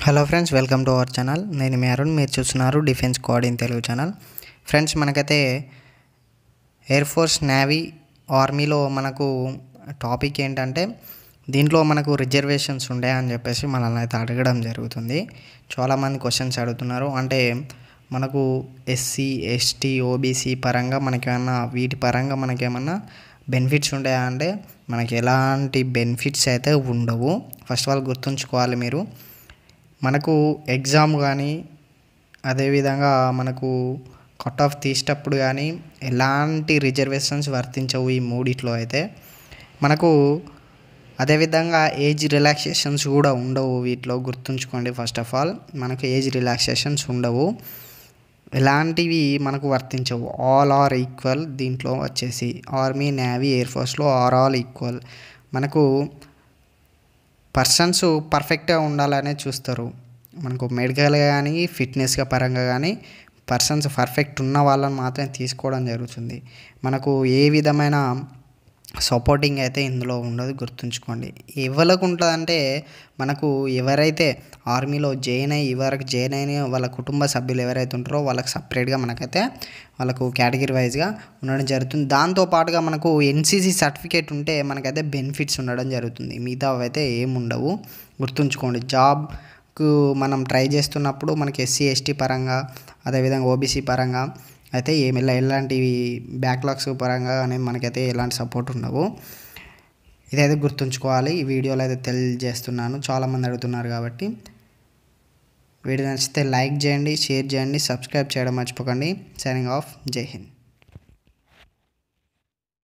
hello friends welcome to our channel నేను మీ అరుణ్ మీరు చూస్తున్నారు defence code in Telugu channel friends మనకైతే ఎయిర్ ఫోర్స్ నేవీ ఆర్మీలో మనకు టాపిక్ ఏంటంటే దీంట్లో మనకు రిజర్వేషన్స్ ఉండే అని చెప్పేసి మనల్ని అయితే అడగడం జరుగుతుంది చాలామంది క్వశ్చన్స్ అడుగుతున్నారు అంటే మనకు ఎస్సీ ఎస్టీ ఓబీసీ పరంగా మనకేమన్నా వీటి పరంగా మనకేమన్నా బెనిఫిట్స్ ఉంటాయా అంటే మనకి ఎలాంటి బెనిఫిట్స్ అయితే ఉండవు ఫస్ట్ ఆఫ్ ఆల్ గుర్తుంచుకోవాలి మీరు మనకు ఎగ్జామ్ కానీ అదేవిధంగా మనకు కట్ ఆఫ్ తీసేటప్పుడు కానీ ఎలాంటి రిజర్వేషన్స్ వర్తించవు ఈ మూడిట్లో అయితే మనకు అదేవిధంగా ఏజ్ రిలాక్సేషన్స్ కూడా ఉండవు వీటిలో గుర్తుంచుకోండి ఫస్ట్ ఆఫ్ ఆల్ మనకు ఏజ్ రిలాక్సేషన్స్ ఉండవు ఎలాంటివి మనకు వర్తించవు ఆల్ ఆర్ ఈక్వల్ దీంట్లో వచ్చేసి ఆర్మీ నేవీ ఎయిర్ ఫోర్స్లో ఆర్ ఆల్ ఈక్వల్ మనకు పర్సన్స్ పర్ఫెక్ట్గా ఉండాలనే చూస్తారు మనకు మెడికల్గా కానీ ఫిట్నెస్గా పరంగా కానీ పర్సన్స్ పర్ఫెక్ట్ ఉన్న వాళ్ళని మాత్రమే తీసుకోవడం జరుగుతుంది మనకు ఏ విధమైన సపోర్టింగ్ అయితే ఇందులో ఉండదు గుర్తుంచుకోండి ఎవరికి ఉంటుందంటే మనకు ఎవరైతే ఆర్మీలో జాయిన్ అయ్యి ఇవరకు జాయిన్ అయిన వాళ్ళ కుటుంబ సభ్యులు ఎవరైతే ఉంటారో వాళ్ళకి సపరేట్గా మనకైతే వాళ్ళకు కేటగిరీ వైజ్గా ఉండడం జరుగుతుంది దాంతో పాటుగా మనకు ఎన్సీసీ సర్టిఫికేట్ ఉంటే మనకైతే బెనిఫిట్స్ ఉండడం జరుగుతుంది మిగతా అయితే ఏమి ఉండవు గుర్తుంచుకోండి జాబ్కు మనం ట్రై చేస్తున్నప్పుడు మనకి ఎస్సీ ఎస్టీ పరంగా అదేవిధంగా ఓబీసీ పరంగా అయితే ఏమి ఎలాంటి బ్యాక్లాగ్స్ పరంగా అనేది మనకైతే ఎలాంటి సపోర్ట్ ఉండవు ఇదైతే గుర్తుంచుకోవాలి ఈ వీడియోలో అయితే తెలియజేస్తున్నాను చాలామంది అడుగుతున్నారు కాబట్టి వీడియో నచ్చితే లైక్ చేయండి షేర్ చేయండి సబ్స్క్రైబ్ చేయడం మర్చిపోకండి సైనింగ్ ఆఫ్ జై హింద్